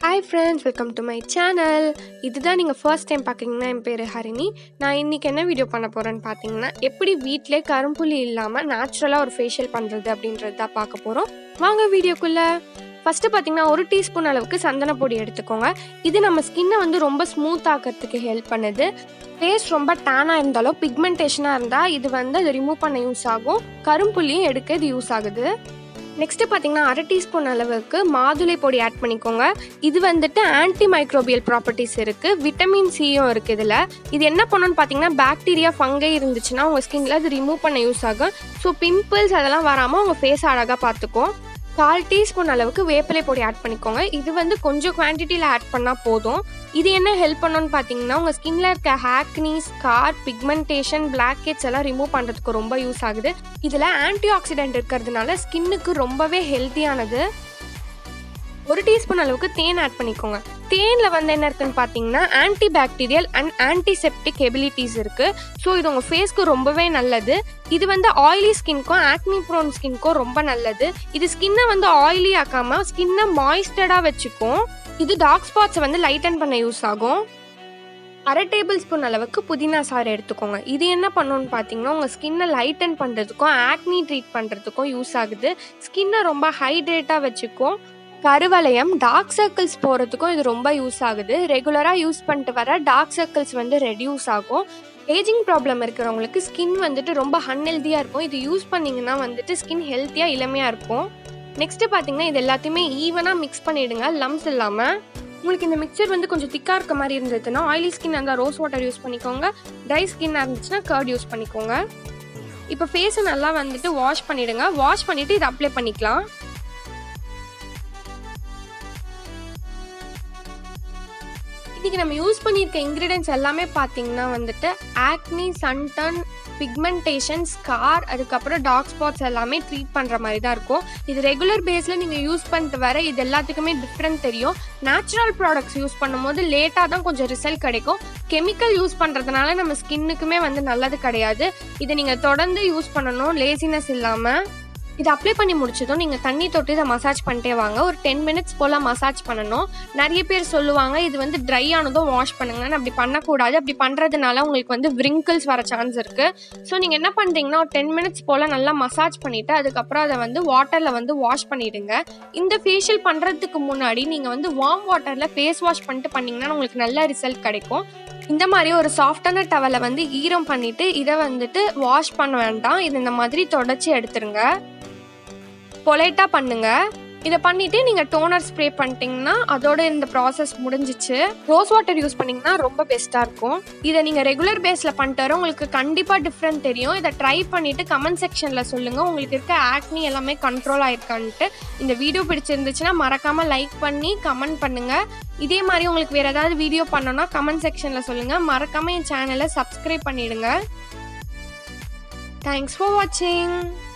hi friends welcome to my channel இதுதான் நீங்கள் first time பார்க்குறீங்கன்னா என் பேர் ஹரிணி நான் இன்றைக்கி என்ன வீடியோ பண்ண போகிறேன்னு பார்த்தீங்கன்னா எப்படி வீட்டிலே கரும்புள்ளி இல்லாமல் நேச்சுரலாக ஒரு ஃபேஷியல் பண்ணுறது அப்படின்றது தான் பார்க்க போகிறோம் வாங்க வீடியோக்குள்ளே ஃபஸ்ட்டு பார்த்தீங்கன்னா ஒரு டீஸ்பூன் அளவுக்கு சந்தன பொடி எடுத்துக்கோங்க இது நம்ம ஸ்கின்னை வந்து ரொம்ப ஸ்மூத் ஆக்கிறதுக்கு ஹெல்ப் பண்ணுது ஃபேஸ் ரொம்ப டேனாக இருந்தாலும் பிக்மெண்டேஷனாக இருந்தால் இது வந்து அது ரிமூவ் பண்ண யூஸ் ஆகும் கரும்புள்ளியும் எடுக்க இது யூஸ் ஆகுது நெக்ஸ்ட்டு பார்த்தீங்கன்னா அரை டீஸ்பூன் அளவுக்கு மாதுளை பொடி ஆட் பண்ணிக்கோங்க இது வந்துட்டு ஆன்டி மைக்ரோபியல் ப்ராப்பர்ட்டிஸ் இருக்குது விட்டமின் சியும் இருக்குது இதில் இது என்ன பண்ணணும்னு பார்த்தீங்கன்னா பாக்டீரியா ஃபங்கை இருந்துச்சுன்னா உங்கள் ஸ்கின்ல அது ரிமூவ் பண்ண யூஸ் ஆகும் ஸோ பிம்பிள்ஸ் அதெல்லாம் வராமல் உங்கள் ஃபேஸ் அழகாக பார்த்துக்கும் கால் டீஸ்பூன் அளவுக்கு வேப்பிலை பொடி ஆட் பண்ணிக்கோங்க இது வந்து கொஞ்சம் குவான்டிட்டியில் ஆட் பண்ணால் போதும் இது என்ன ஹெல்ப் பண்ணணும்னு பார்த்தீங்கன்னா உங்கள் ஸ்கின்ல இருக்க acne scar pigmentation blackheads எல்லாம் ரிமூவ் பண்ணுறதுக்கு ரொம்ப யூஸ் ஆகுது இதில் ஆன்டி ஆக்சிடென்ட் இருக்கிறதுனால ஸ்கின்னுக்கு ரொம்பவே ஹெல்த்தியானது ஒரு டீஸ்பூன் அளவுக்கு தேன் ஆட் பண்ணிக்கோங்க தேனில் வந்து என்ன இருக்குன்னு பார்த்தீங்கன்னா anti bacterial and antiseptic abilities இருக்குது ஸோ இது உங்கள் ஃபேஸ்க்கு ரொம்பவே நல்லது இது வந்து ஆயிலி ஸ்கின்க்கும் ஆக்னி ப்ரோன் ஸ்கின்க்கும் ரொம்ப நல்லது இது ஸ்கின்னை வந்து ஆயிலி ஆக்காமல் ஸ்கின்னை மாய்ஸ்டடாக வச்சுக்கும் இது டார்க் ஸ்பாட்ஸை வந்து லைட்டன் பண்ண யூஸ் ஆகும் அரை டேபிள் ஸ்பூன் அளவுக்கு புதினா சாறு எடுத்துக்கோங்க இது என்ன பண்ணணும்னு பார்த்தீங்கன்னா உங்கள் ஸ்கின்னை லைட்டன் பண்ணுறதுக்கும் ஆக்னி ட்ரீட் பண்ணுறதுக்கும் யூஸ் ஆகுது ஸ்கின்னை ரொம்ப ஹைட்ரேட்டாக வச்சுக்கும் கருவளையம் டார்க் சர்க்கிள்ஸ் போகிறதுக்கும் இது ரொம்ப யூஸ் ஆகுது ரெகுலராக யூஸ் பண்ணிட்டு வர டார்க் சர்க்கிள்ஸ் வந்து ரெடியூஸ் ஆகும் ஏஜிங் ப்ராப்ளம் இருக்கிறவங்களுக்கு ஸ்கின் வந்துட்டு ரொம்ப அன்ஹெல்த்தியாக இருக்கும் இது யூஸ் பண்ணிங்கன்னா வந்துட்டு ஸ்கின் ஹெல்த்தியாக இளமையாக இருக்கும் நெக்ஸ்ட்டு பார்த்தீங்கன்னா இது எல்லாத்தையுமே ஈவனாக மிக்ஸ் பண்ணிவிடுங்க லம்ஸ் இல்லாமல் உங்களுக்கு இந்த மிக்சர் வந்து கொஞ்சம் திக்காக இருக்க மாதிரி இருந்ததுன்னா ஆயிலி ஸ்கின் இருந்தால் ரோஸ் வாட்டர் யூஸ் பண்ணிக்கோங்க ட்ரை ஸ்கின்னாக இருந்துச்சுன்னா கர்ட் யூஸ் பண்ணிக்கோங்க இப்போ ஃபேஸை நல்லா வந்துட்டு வாஷ் பண்ணிவிடுங்க வாஷ் பண்ணிவிட்டு இதை அப்ளை பண்ணிக்கலாம் இன்றைக்கி நம்ம யூஸ் பண்ணியிருக்க இன்க்ரீடியன்ஸ் எல்லாமே பார்த்தீங்கன்னா வந்துட்டு ஆக்னி சன்டன் பிக்மெண்டேஷன் ஸ்கார் அதுக்கப்புறம் டார்க் ஸ்பாட்ஸ் எல்லாமே ட்ரீட் பண்ணுற மாதிரி தான் இருக்கும் இது ரெகுலர் பேஸில் நீங்கள் யூஸ் பண்ணிட்டு வர இது எல்லாத்துக்குமே டிஃப்ரெண்ட் தெரியும் நேச்சுரல் ப்ராடக்ட்ஸ் யூஸ் பண்ணும்போது லேட்டாக தான் கொஞ்சம் ரிசல்ட் கிடைக்கும் கெமிக்கல் யூஸ் பண்ணுறதுனால நம்ம ஸ்கின்னுக்குமே வந்து நல்லது கிடையாது இதை நீங்கள் தொடர்ந்து யூஸ் பண்ணணும் லேசினஸ் இல்லாமல் இதை அப்ளை பண்ணி முடிச்சதும் நீங்கள் தண்ணி தொட்டு இதை மசாஜ் பண்ணிட்டே வாங்க ஒரு டென் மினிட்ஸ் போல் மசாஜ் பண்ணணும் நிறைய பேர் சொல்லுவாங்க இது வந்து ட்ரை ஆனதும் வாஷ் பண்ணுங்கன்னு அப்படி பண்ணக்கூடாது அப்படி பண்ணுறதுனால உங்களுக்கு வந்து விரிங்கிள்ஸ் வர சான்ஸ் இருக்குது ஸோ நீங்கள் என்ன பண்ணுறீங்கன்னா ஒரு டென் மினிட்ஸ் போல் நல்லா மசாஜ் பண்ணிவிட்டு அதுக்கப்புறம் அதை வந்து வாட்டரில் வந்து வாஷ் பண்ணிவிடுங்க இந்த ஃபேஷியல் பண்ணுறதுக்கு முன்னாடி நீங்கள் வந்து வார்ம் வாட்டரில் ஃபேஸ் வாஷ் பண்ணிட்டு பண்ணிங்கன்னா உங்களுக்கு நல்ல ரிசல்ட் கிடைக்கும் இந்த மாதிரி ஒரு சாஃப்டான டவலை வந்து ஈரம் பண்ணிவிட்டு இதை வந்துட்டு வாஷ் பண்ண வேண்டாம் இது இந்த மாதிரி தொடச்சி எடுத்துருங்க பொலைட்டாக பண்ணுங்க இதை பண்ணிட்டு நீங்கள் டோனர் ஸ்ப்ரே பண்ணிட்டீங்கன்னா அதோட இந்த ப்ராசஸ் முடிஞ்சிச்சு ரோஸ் வாட்டர் யூஸ் பண்ணிங்கன்னா ரொம்ப பெஸ்ட்டாக இருக்கும் இதை நீங்கள் ரெகுலர் பேஸில் பண்ணிட்டு வர உங்களுக்கு கண்டிப்பாக டிஃப்ரெண்ட் தெரியும் இதை ட்ரை பண்ணிவிட்டு கமெண்ட் செக்ஷனில் சொல்லுங்கள் உங்களுக்கு இருக்க ஆக்னி எல்லாமே கண்ட்ரோல் ஆயிருக்கான்ட்டு இந்த வீடியோ பிடிச்சிருந்துச்சுன்னா மறக்காமல் லைக் பண்ணி கமெண்ட் பண்ணுங்கள் இதே மாதிரி உங்களுக்கு வேறு ஏதாவது வீடியோ பண்ணோன்னா கமெண்ட் செக்ஷனில் சொல்லுங்கள் மறக்காமல் என் சேனலை சப்ஸ்கிரைப் பண்ணிவிடுங்க தேங்க்ஸ் ஃபார் வாட்சிங்